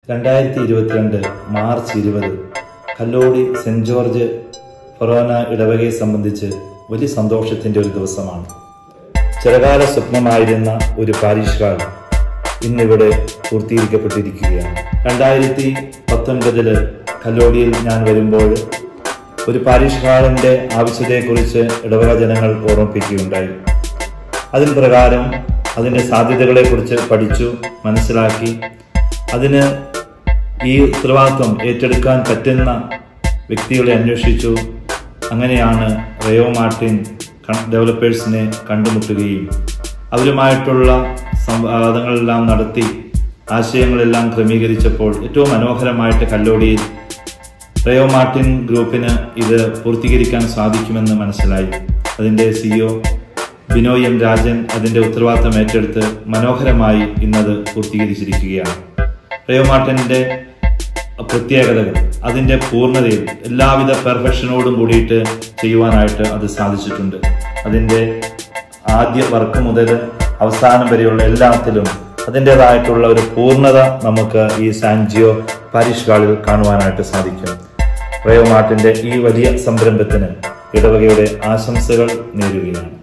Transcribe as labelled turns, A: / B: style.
A: രണ്ടായിരത്തി ഇരുപത്തിരണ്ട് മാർച്ച് ഇരുപത് കല്ലോടി സെന്റ് ജോർജ് ഫൊറോന ഇടവകയെ സംബന്ധിച്ച് വലിയ സന്തോഷത്തിന്റെ ഒരു ദിവസമാണ് ചിരകാല സ്വപ്നമായിരുന്ന ഒരു പാരീഷ് ഹാൾ ഇന്നിവിടെ പൂർത്തീകരിക്കപ്പെട്ടിരിക്കുകയാണ് രണ്ടായിരത്തി പത്തൊൻപതില് കല്ലോടിയിൽ ഞാൻ വരുമ്പോൾ ഒരു പാരീഷ് ഹാളിന്റെ ആവശ്യതയെക്കുറിച്ച് ഇടവക ജനങ്ങൾ ഓർമ്മിപ്പിക്കുകയുണ്ടായി അതിന് പ്രകാരം അതിന്റെ സാധ്യതകളെക്കുറിച്ച് പഠിച്ചു മനസ്സിലാക്കി അതിന് ഈ ഉത്തരവാദിത്വം ഏറ്റെടുക്കാൻ പറ്റുന്ന വ്യക്തികളെ അന്വേഷിച്ചു അങ്ങനെയാണ് റയോ മാർട്ടിൻ കൺ- ഡെവലപ്പേഴ്സിനെ കണ്ടുമുട്ടുകയും അവരുമായിട്ടുള്ള സംവാദങ്ങളെല്ലാം നടത്തി ആശയങ്ങളെല്ലാം ക്രമീകരിച്ചപ്പോൾ ഏറ്റവും മനോഹരമായിട്ട് കല്ലോടിയിൽ റയോ മാർട്ടിൻ ഗ്രൂപ്പിന് ഇത് പൂർത്തീകരിക്കാൻ സാധിക്കുമെന്ന് മനസ്സിലായി അതിന്റെ സിഇഒ ബിനോയ് എം രാജൻ അതിന്റെ ഉത്തരവാദിത്തം ഏറ്റെടുത്ത് മനോഹരമായി ഇന്നത് പൂർത്തീകരിച്ചിരിക്കുകയാണ് റയോ മാർട്ടിന്റെ പ്രത്യേകതകൾ അതിന്റെ പൂർണ്ണതയിൽ എല്ലാവിധ പെർഫെക്ഷനോടും കൂടിയിട്ട് ചെയ്യുവാനായിട്ട് അത് സാധിച്ചിട്ടുണ്ട് അതിന്റെ ആദ്യ വർക്ക് മുതൽ അവസാനം വരെയുള്ള എല്ലാത്തിലും അതിൻ്റെതായിട്ടുള്ള ഒരു പൂർണ്ണത നമുക്ക് ഈ സാൻജിയോ പാരിഷ് ഹാളിൽ കാണുവാനായിട്ട് സാധിക്കും റയോ മാർട്ടിന്റെ ഈ വലിയ സംരംഭത്തിന് ഇടവകയുടെ ആശംസകൾ നേരുകയാണ്